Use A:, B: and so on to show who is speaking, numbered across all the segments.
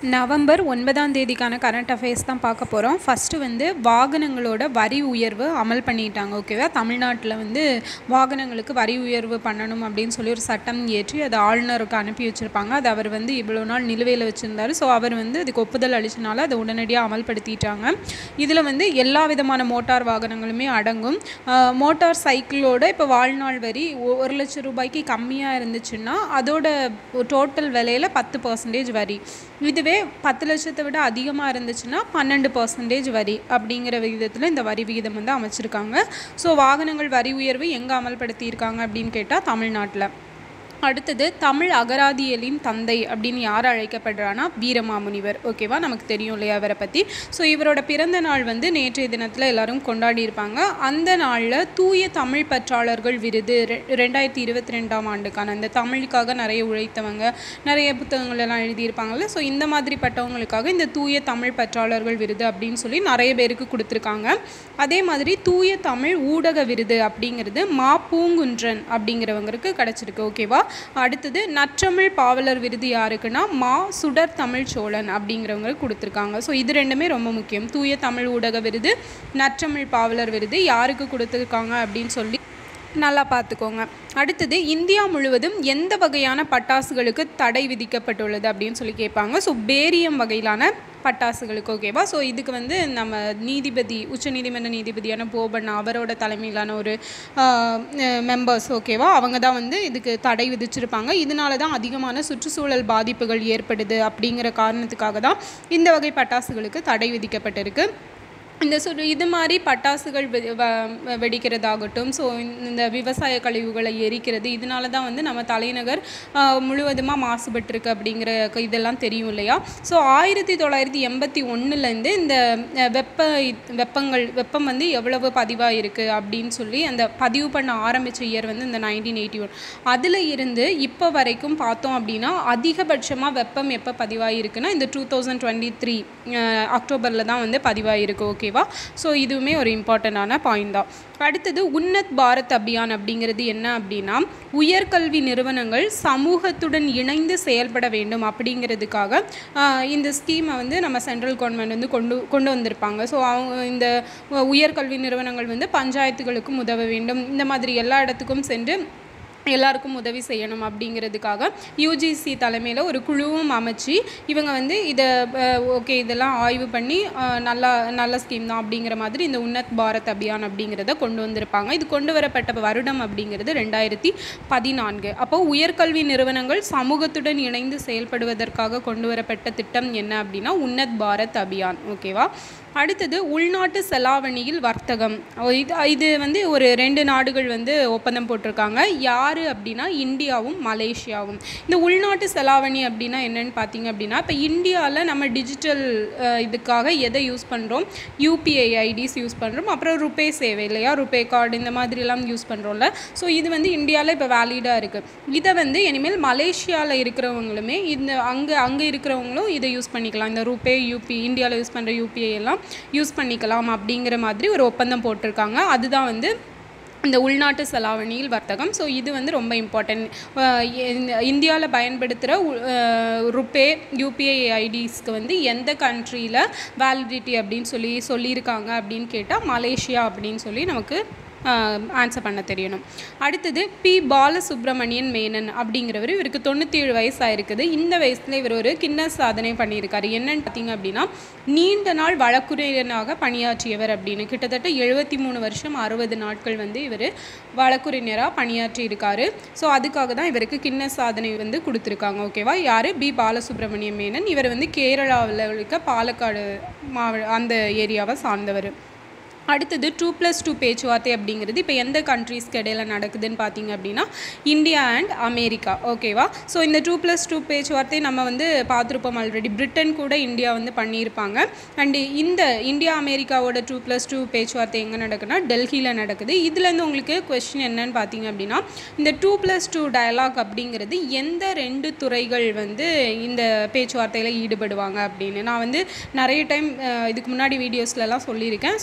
A: November ஒன்பதாம் தேதிக்கான current affairs தான் பார்க்க போகிறோம் ஃபஸ்ட்டு வந்து வாகனங்களோட வரி உயர்வு அமல் பண்ணிட்டாங்க ஓகேவா தமிழ்நாட்டில் வந்து வாகனங்களுக்கு வரி உயர்வு பண்ணணும் அப்படின்னு சொல்லி ஒரு சட்டம் இயற்றி அதை ஆளுநருக்கு அனுப்பி வச்சுருப்பாங்க அது அவர் வந்து இவ்வளோ நாள் நிலுவையில் வச்சுருந்தாரு ஸோ அவர் வந்து அதுக்கு ஒப்புதல் அளிச்சனால அதை உடனடியாக அமல்படுத்திட்டாங்க இதில் வந்து எல்லா விதமான மோட்டார் வாகனங்களுமே அடங்கும் ஆஹ் மோட்டார் சைக்கிளோட இப்போ வாழ்நாள் வரி ஒ- ஒரு லட்சம் ரூபாய்க்கு கம்மியாக இருந்துச்சுன்னா அதோட டோட்டல் விலையில் பத்து பர்சன்டேஜ் வரி இதுவே பத்து லட்சத்தை விட அதிகமாக இருந்துச்சுன்னா பன்னெண்டு பர்சன்டேஜ் வரி அப்படிங்கிற விகிதத்தில் இந்த வரி விகிதம் வந்து அமைச்சிருக்காங்க ஸோ வாகனங்கள் வரி உயர்வு எங்கே அமல்படுத்தியிருக்காங்க அப்படின்னு கேட்டால் தமிழ்நாட்டில் அடுத்தது தமிழ் அகராதியலின் தந்தை அப்படின்னு யார் அழைக்கப்படுறான்னா வீரமாமுனிவர் ஓகேவா நமக்கு தெரியும் இல்லையா அவரை பற்றி ஸோ இவரோட பிறந்த நாள் வந்து நேற்றைய தினத்தில் எல்லாரும் கொண்டாடி இருப்பாங்க அந்த நாளில் தூய தமிழ் பற்றாளர்கள் விருது ரெ- ரெண்டாயிரத்தி இருபத்தி ரெண்டாம் ஆண்டுக்கான அந்த தமிழுக்காக நிறைய உழைத்தவங்க நிறைய புத்தகங்கள் எல்லாம் எழுதியிருப்பாங்கல்ல ஸோ இந்த மாதிரிப்பட்டவங்களுக்காக இந்த தூய தமிழ் பற்றாளர்கள் விருது அப்படின்னு சொல்லி நிறைய பேருக்கு கொடுத்துருக்காங்க அதே மாதிரி தூய தமிழ் ஊடக விருது அப்படிங்கிறது மா பூங்குன்றன் அப்படிங்கிறவங்களுக்கு கிடச்சிருக்கு ஓகேவா அடுத்தது நற்றமிழ் பாவலர் விருது யாருக்குன்னா மா சுடர் தமிழ் சோழன் அப்படிங்கிறவங்களுக்கு கொடுத்துருக்காங்க ஸோ இது ரெண்டுமே ரொம்ப முக்கியம் தூய தமிழ் ஊடக விருது நற்றமிழ் பாவலர் விருது யாருக்கு கொடுத்துருக்காங்க அப்படின்னு சொல்லி நல்லா பார்த்துக்கோங்க அடுத்தது இந்தியா முழுவதும் எந்த வகையான பட்டாசுகளுக்கு தடை விதிக்கப்பட்டுள்ளது அப்படின்னு சொல்லி கேட்பாங்க ஸோ பேரியம் வகையிலான பட்டாசுகளுக்கு ஓகேவா ஸோ இதுக்கு வந்து நம்ம நீதிபதி உச்சநீதிமன்ற நீதிபதியான போபண்ணா அவரோட தலைமையிலான ஒரு மெம்பர்ஸ் ஓகேவா அவங்க தான் வந்து இதுக்கு தடை விதிச்சிருப்பாங்க இதனால தான் அதிகமான சுற்றுச்சூழல் பாதிப்புகள் ஏற்படுது அப்படிங்கிற காரணத்துக்காக தான் இந்த வகை பட்டாசுகளுக்கு தடை விதிக்கப்பட்டிருக்கு இந்த சுடு இது மாதிரி பட்டாசுகள் வெ- வ- வெடிக்கிறதாகட்டும் ஸோ இந்த விவசாய கழிவுகளை எரிக்கிறது இதனால தான் வந்து நம்ம தலைநகர் முழுவதுமாக மாசுபட்டிருக்கு அப்படிங்கிற க- இதெல்லாம் தெரியும் இல்லையா ஸோ ஆயிரத்தி தொள்ளாயிரத்தி எண்பத்தி ஒன்றுலேருந்து இந்த அஹ், வெப்ப இத்- வெப்பங்கள் வெப்பம் வந்து எவ்வளவு பதிவாக இருக்குது அப்படின்னு சொல்லி அந்த பதிவு பண்ண ஆரம்பித்த இயர் வந்து இந்த நைன்டீன் எயிட்டி ஒன் அதில் இருந்து இப்போ வரைக்கும் பார்த்தோம் அப்படின்னா அதிகபட்சமாக வெப்பம் எப்போ பதிவாகிருக்குன்னா இந்த டூ தௌசண்ட் டுவெண்ட்டி த்ரீ அக்டோபரில் தான் வந்து பதிவாகிருக்கு ஓகேவா ஸோ இதுவுமே ஒரு இம்பார்ட்டண்ட்டான பாயிண்ட் தான் அடுத்தது உன்னத் பாரத் அபியான் அப்படிங்கிறது என்ன அப்படின்னா உயர்கல்வி நிறுவனங்கள் சமூகத்துடன் இணைந்து செயல்பட வேண்டும் அப்படிங்கிறதுக்காக ஆஹ், இந்த ஸ்கீமை வந்து நம்ம சென்ட்ரல் கவர்மெண்ட் வந்து கொண்டு கொண்டு வந்திருப்பாங்க ஸோ அவங்க இந்த உயர்கல்வி நிறுவனங்கள் வந்து பஞ்சாயத்துகளுக்கும் உதவ வேண்டும் இந்த மாதிரி எல்லா இடத்துக்கும் சென்று எல்லாருக்கும் உதவி செய்யணும் அப்படிங்கிறதுக்காக யூஜிசி தலைமையில் ஒரு குழுவும் அமைச்சு இவங்க வந்து இதை ஓகே இதெல்லாம் ஆய்வு பண்ணி அஹ், நல்லா நல்ல ஸ்கீம் தான் அப்படிங்கிற மாதிரி இந்த உன்னத் பாரத் அபியான் அப்படிங்கிறத கொண்டு வந்திருப்பாங்க இது கொண்டு வரப்பட்ட வருடம் அப்படிங்கிறது ரெண்டாயிரத்தி பதினான்கு அப்போ உயர்கல்வி நிறுவனங்கள் சமூகத்துடன் இணைந்து செயல்படுவதற்காக கொண்டு வரப்பட்ட திட்டம் என்ன அப்படின்னா உன்னத் பாரத் அபியான் ஓகேவா அடுத்தது உள்நாட்டு செலாவணியில் வர்த்தகம் ஓ, இது இது வந்து ஒரு ரெண்டு நாடுகள் வந்து ஒப்பந்தம் போட்டிருக்காங்க யார் அப்படின்னா இந்தியாவும் மலேசியாவும் இந்த உள்நாட்டு செலாவணி அப்படின்னா என்னன்னு பார்த்தீங்க அப்படின்னா இப்போ இந்தியாவில் நம்ம டிஜிட்டல் இதுக்காக எதை யூஸ் பண்ணுறோம் யூபிஐ ஐடிஸ் யூஸ் பண்ணுறோம் அப்புறம் ருபே சேவை இல்லையா ருபே கார்டு இந்த மாதிரிலாம் யூஸ் பண்ணுறோம்ல ஸோ இது வந்து இந்தியாவில் இப்போ வேலிடாக இருக்குது இதை வந்து இனிமேல் மலேசியாவில் இருக்கிறவங்களுமே இந்த அங்கே அங்கே இருக்கிறவங்களும் இதை யூஸ் பண்ணிக்கலாம் இந்த ருபே யூபி இந்தியாவில் யூஸ் பண்ணுற யூபிஐ எல்லாம் யூஸ் பண்ணிக்கலாம் அப்படிங்கிற மாதிரி ஒரு ஒப்பந்தம் போட்டிருக்காங்க அதுதான் வந்து இந்த உள்நாட்டு செலாவணியில் வர்த்தகம் ஸோ இது வந்து ரொம்ப இம்பார்ட்டன்ட் இந்தியாவில் பயன்படுத்துகிற ருபே யூபிஐ ஐடிஸ்க்கு வந்து எந்த கண்ட்ரியில் வேலிடிட்டி அப்படின்னு சொல்லி சொல்லியிருக்காங்க அப்படின்னு கேட்டால் மலேசியா அப்படின்னு சொல்லி நமக்கு ஆன்சர் பண்ண தெரியணும் அடுத்தது பி பாலசுப்ரமணியன் மேனன் அப்படிங்கிறவர் இவருக்கு தொண்ணூற்றி ஏழு வயசாயிருக்குது இந்த வயசில் இவர் ஒரு கின்னஸ் சாதனை பண்ணியிருக்காரு என்னன்னு பார்த்தீங்க அப்படின்னா நீண்ட நாள் வழக்குரைஞராக பணியாற்றியவர் அப்படின்னு கிட்டத்தட்ட எழுபத்தி மூணு வருஷம் அறுபது நாட்கள் வந்து இவர் வழக்குரைஞராக பணியாற்றி இருக்காரு ஸோ அதுக்காக தான் இவருக்கு கின்னஸ் சாதனை வந்து கொடுத்துருக்காங்க ஓகேவா யார் பி பாலசுப்ரமணியம் மேனன் இவர் வந்து கேரளாவில் இருக்க பாலக்காடு மாவ அந்த ஏரியாவை சார்ந்தவர் அடுத்தது டூ ப்ளஸ் டூ பேச்சுவார்த்தை அப்படிங்கிறது இப்போ எந்த கண்ட்ரீஸ்க்கு இடையில நடக்குதுன்னு பார்த்தீங்க அப்படின்னா இந்தியா அண்ட் அமெரிக்கா ஓகேவா ஸோ இந்த டூ ப்ளஸ் டூ பேச்சுவார்த்தை நம்ம வந்து பார்த்துருப்போம் ஆல்ரெடி பிரிட்டன் கூட இந்தியா வந்து பண்ணியிருப்பாங்க அண்டு இந்த இந்தியா அமெரிக்காவோட டூ ப்ளஸ் டூ பேச்சுவார்த்தை எங்கே நடக்குதுன்னா டெல்லியில் நடக்குது இதுலேருந்து உங்களுக்கு கொஸ்டின் என்னன்னு பார்த்தீங்க அப்படின்னா இந்த டூ ப்ளஸ் டூ டயலாக் அப்படிங்கிறது எந்த ரெண்டு துறைகள் வந்து இந்த பேச்சுவார்த்தையில் ஈடுபடுவாங்க அப்படின்னு நான் வந்து நிறைய டைம் இதுக்கு முன்னாடி வீடியோஸ்லலாம் சொல்லியிருக்கேன் ஸோ அந்த ரெண்டு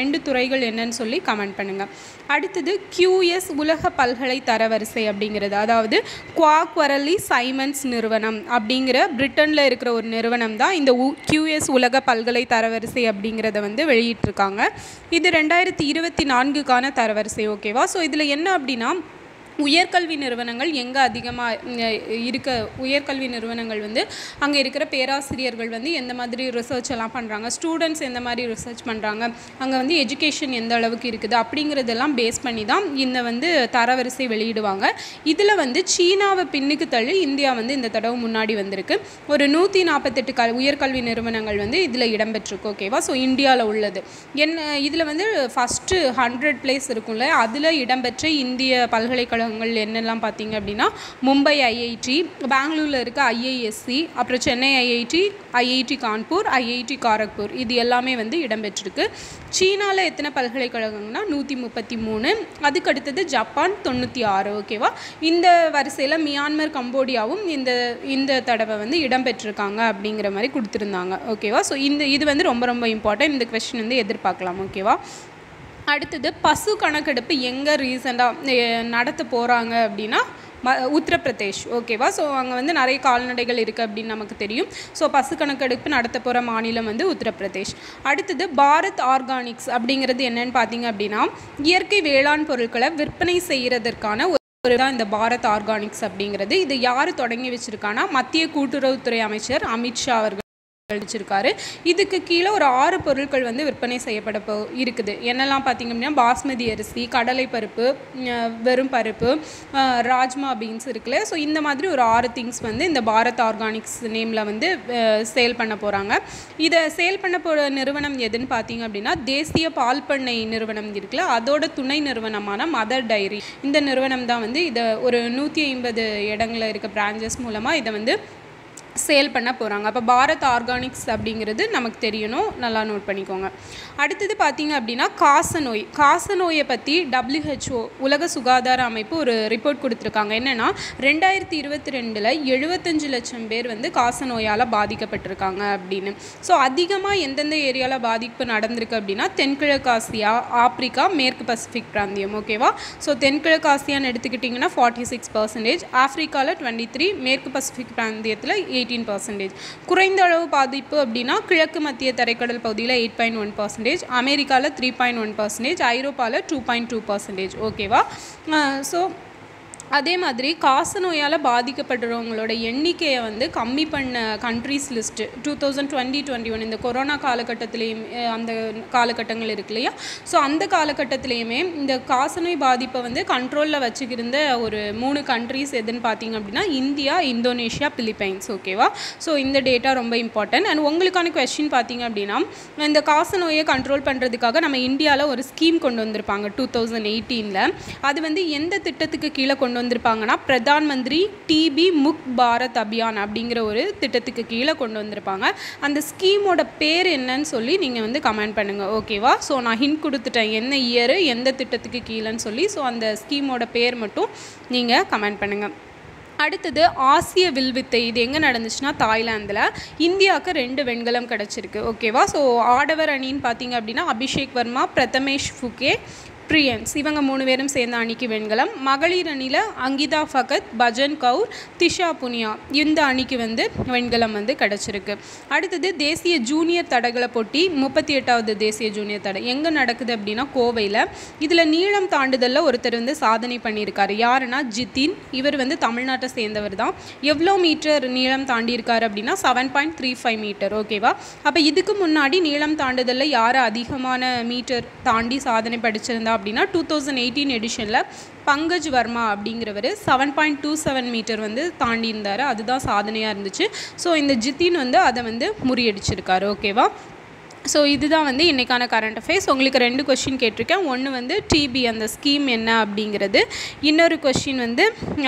A: ரெண்டு துறைகள் என்னன்னு சொல்லி கமெண்ட் பண்ணுங்கள் அடுத்தது கியூஎஸ் உலக பல்கலை தரவரிசை அப்படிங்கிறது அதாவது குவாக்வரலி சைமன்ஸ் நிறுவனம் அப்படிங்கிற பிரிட்டனில் இருக்கிற ஒரு நிறுவனம் தான் இந்த கியூஎஸ் உலக பல்கலை தரவரிசை அப்படிங்கிறத வந்து வெளியிட்டிருக்காங்க இது ரெண்டாயிரத்தி இருபத்தி நான்குக்கான தரவரிசை ஓகேவா ஸோ இதில் என்ன அப்படின்னா உயர்கல்வி நிறுவனங்கள் எங்கே அதிகமாக இருக்க உயர்கல்வி நிறுவனங்கள் வந்து அங்கே இருக்கிற பேராசிரியர்கள் வந்து எந்த மாதிரி ரிசர்ச் எல்லாம் பண்ணுறாங்க ஸ்டூடெண்ட்ஸ் எந்த மாதிரி ரிசர்ச் பண்ணுறாங்க அங்கே வந்து எஜுகேஷன் எந்த அளவுக்கு இருக்குது அப்படிங்கிறதெல்லாம் பேஸ் பண்ணி தான் இந்த வந்து தரவரிசை வெளியிடுவாங்க இதில் வந்து சீனாவை பின்னுக்கு தள்ளி இந்தியா வந்து இந்த தடவை முன்னாடி வந்திருக்கு ஒரு நூற்றி நாற்பத்தெட்டு கல் உயர்கல்வி நிறுவனங்கள் வந்து இதில் இடம்பெற்றிருக்கு ஓகேவா ஸோ இந்தியாவில் உள்ளது என்ன இதில் வந்து ஃபஸ்ட்டு ஹண்ட்ரட் பிளேஸ் இருக்கும்ல அதில் இடம்பெற்ற இந்திய பல்கலைக்கழக பல்கலைக்கழகங்கள் என்னெல்லாம் பார்த்தீங்க அப்படின்னா மும்பை ஐஐடி பெங்களூரில் இருக்க ஐஐஎஸ்சி அப்புறம் Chennai IIT IIT Kanpur IIT Kharagpur இது எல்லாமே வந்து இடம்பெற்றிருக்கு சீனாவில் எத்தனை பல்கலைக்கழகங்கள்னா நூற்றி முப்பத்தி மூணு அதுக்கு அடுத்தது ஜப்பான் தொண்ணூற்றி ஆறு ஓகேவா இந்த வரிசையில் மியான்மர் கம்போடியாவும் இந்த இந்த தடவை வந்து இடம்பெற்றிருக்காங்க அப்படிங்கிற மாதிரி கொடுத்துருந்தாங்க ஓகேவா ஸோ இந்த இது வந்து ரொம்ப ரொம்ப இம்பார்ட்டன்ட் இந்த கொஸ்டின் வந்து எதிர்பார்க்கலாம் ஓகேவா அடுத்தது பசு கணக்கெடுப்பு எங்கே ரீசெண்டாக நடத்த போகிறாங்க அப்படின்னா ம உத்தரப்பிரதேஷ் ஓகேவா ஸோ அங்கே வந்து நிறைய கால்நடைகள் இருக்குது அப்படின்னு நமக்கு தெரியும் ஸோ பசு கணக்கெடுப்பு நடத்த போகிற மாநிலம் வந்து உத்தரப்பிரதேஷ் அடுத்தது பாரத் ஆர்கானிக்ஸ் அப்படிங்கிறது என்னன்னு பார்த்தீங்க அப்படின்னா இயற்கை வேளாண் பொருட்களை விற்பனை செய்கிறதற்கான ஒரு தான் இந்த பாரத் ஆர்கானிக்ஸ் அப்படிங்கிறது இது யார் தொடங்கி வச்சுருக்கான்னா மத்திய கூட்டுறவுத்துறை அமைச்சர் அமித்ஷா அவர்கள் வச்சிருக்காரு இதுக்கு கீழே ஒரு ஆறு பொருட்கள் வந்து விற்பனை செய்யப்பட போ இருக்குது என்னெல்லாம் பார்த்திங்க அப்படின்னா பாஸ்மதி அரிசி கடலை பருப்பு வெறும் பருப்பு ராஜ்மா பீன்ஸ் இருக்குல்ல ஸோ இந்த மாதிரி ஒரு ஆறு திங்ஸ் வந்து இந்த பாரத் ஆர்கானிக்ஸ் நேமில் வந்து சேல் பண்ண போகிறாங்க இதை சேல் பண்ண போகிற நிறுவனம் எதுன்னு பார்த்தீங்க அப்படின்னா தேசிய பால் பண்ணை நிறுவனம் இருக்குல்ல அதோட துணை நிறுவனமான மதர் டைரி இந்த நிறுவனம் தான் வந்து இதை ஒரு நூற்றி ஐம்பது இடங்களில் இருக்க பிரான்ச்சஸ் மூலமாக இதை வந்து சேல் பண்ண போகிறாங்க அப்போ பாரத் ஆர்கானிக்ஸ் அப்படிங்கிறது நமக்கு தெரியணும் நல்லா நோட் பண்ணிக்கோங்க அடுத்தது பார்த்திங்க அப்படின்னா காசநோய் காசநோயை பற்றி டபிள்யூஹெச்ஓ உலக சுகாதார அமைப்பு ஒரு ரிப்போர்ட் கொடுத்துருக்காங்க என்னென்னா ரெண்டாயிரத்தி இருபத்தி ரெண்டில் எழுபத்தஞ்சு லட்சம் பேர் வந்து காசநோயால் பாதிக்கப்பட்டிருக்காங்க அப்படின்னு ஸோ அதிகமாக எந்தெந்த ஏரியாவில் பாதிப்பு நடந்திருக்கு அப்படின்னா தென்கிழக்கு ஆசியா ஆப்பிரிக்கா மேற்கு பசிபிக் பிராந்தியம் ஓகேவா ஸோ தென்கிழக்கு ஆசியான்னு எடுத்துக்கிட்டிங்கன்னா ஃபார்ட்டி சிக்ஸ் பர்சன்டேஜ் ஆஃப்ரிக்காவில் டுவெண்ட்டி த்ரீ மேற்கு பசிபிக் பிராந்தியத்தில் எயிட்டீன் பர்சன்டேஜ் குறைந்த அளவு பாதிப்பு அப்படின்னா கிழக்கு மத்திய தரைக்கடல் பகுதியில் எயிட் பாயிண்ட் ஒன் பர்சன்டேஜ் அமெரிக்காவில் த்ரீ பாயிண்ட் ஒன் பர்சன்டேஜ் ஐரோப்பாவில் டூ பாயிண்ட் டூ பர்சன்டேஜ் ஓகேவா ஸோ அதே மாதிரி காசநோயால் பாதிக்கப்படுறவங்களோட எண்ணிக்கையை வந்து கம்மி பண்ண countries list two thousand twenty twenty one இந்த கொரோனா காலகட்டத்திலையும் அந்த காலகட்டங்கள் இருக்கு இல்லையா ஸோ அந்த காலகட்டத்திலையுமே இந்த காசநோய் பாதிப்பை வந்து கண்ட்ரோலில் வச்சுக்கிருந்த ஒரு மூணு கண்ட்ரீஸ் எதுன்னு பார்த்தீங்க அப்படின்னா இந்தியா இந்தோனேஷியா பிலிப்பைன்ஸ் ஓகேவா ஸோ இந்த டேட்டா ரொம்ப இம்பார்ட்டன்ட் அண்ட் உங்களுக்கான கொஸ்டின் பார்த்தீங்க அப்படின்னா இந்த காசநோயை கண்ட்ரோல் பண்ணுறதுக்காக நம்ம இந்தியாவில் ஒரு ஸ்கீம் கொண்டு வந்திருப்பாங்க டூ தௌசண்ட் எயிட்டீனில் அது வந்து எந்த திட்டத்துக்கு கீழே கொண்டு வந்திருப்பாங்கன்னா பிரதான் மந்திரி டிபி முக் பாரத் அபியான் அப்படிங்கிற ஒரு திட்டத்துக்கு கீழே கொண்டு வந்திருப்பாங்க அந்த ஸ்கீமோட பேர் என்னன்னு சொல்லி நீங்கள் வந்து கமெண்ட் பண்ணுங்கள் ஓகேவா ஸோ நான் ஹிண்ட் கொடுத்துட்டேன் என்ன இயரு எந்த திட்டத்துக்கு கீழேன்னு சொல்லி ஸோ அந்த ஸ்கீமோட பேர் மட்டும் நீங்கள் கமெண்ட் பண்ணுங்கள் அடுத்தது ஆசிய வில்வித்தை இது எங்கே நடந்துச்சுன்னா தாய்லாந்தில் இந்தியாவுக்கு ரெண்டு வெண்கலம் கிடச்சிருக்கு ஓகேவா ஸோ ஆடவர் அணின்னு பார்த்தீங்க அப்படின்னா அபிஷேக் வர்மா பிரதமேஷ் ஃபுகே பிரியன்ஸ் இவங்க மூணு பேரும் சேர்ந்த அணிக்கு வெண்கலம் மகளிர் அணியில் அங்கிதா ஃபகத் பஜன் கவுர் திஷா புனியா இந்த அணிக்கு வந்து வெண்கலம் வந்து கிடச்சிருக்கு அடுத்தது தேசிய ஜூனியர் தடகள போட்டி முப்பத்தி எட்டாவது தேசிய ஜூனியர் தடை எங்கே நடக்குது அப்படின்னா கோவையில் இதில் நீளம் தாண்டுதலில் ஒருத்தர் வந்து சாதனை பண்ணியிருக்காரு யாருன்னா ஜித்தின் இவர் வந்து தமிழ்நாட்டை சேர்ந்தவர் தான் எவ்வளோ மீட்டர் நீளம் தாண்டியிருக்காரு அப்படின்னா seven point three five meter ஓகேவா அப்போ இதுக்கு முன்னாடி நீளம் தாண்டுதலில் யார் அதிகமான மீட்டர் தாண்டி சாதனை படிச்சிருந்தா அப்படின்னா டூ தௌசண்ட் எயிட்டீன் எடிஷனில் பங்கஜ் வர்மா அப்படிங்கிறவர் seven point two seven meter வந்து தாண்டி இருந்தார் அதுதான் சாதனையாக இருந்துச்சு ஸோ இந்த ஜித்தின் வந்து அதை வந்து முறியடிச்சிருக்காரு ஓகேவா ஸோ இதுதான் வந்து இன்றைக்கான கரண்ட் அஃபேர்ஸ் உங்களுக்கு ரெண்டு கொஷின் கேட்டிருக்கேன் ஒன்று வந்து டிபி அந்த ஸ்கீம் என்ன அப்படிங்கிறது இன்னொரு கொஷின் வந்து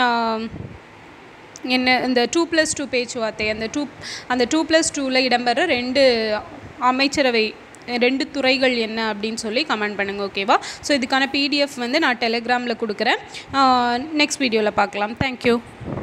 A: என்ன இந்த டூ ப்ளஸ் டூ பேச்சுவார்த்தை அந்த டூ அந்த டூ ப்ளஸ் டூவில் இடம்பெற ரெண்டு அமைச்சரவை ரெண்டு துறைகள் என்ன அப்படின்னு சொல்லி கமெண்ட் பண்ணுங்கள் ஓகேவா ஸோ இதுக்கான பிடிஎஃப் வந்து நான் டெலிகிராமில் கொடுக்குறேன் நெக்ஸ்ட் வீடியோவில் பார்க்கலாம் தேங்க்யூ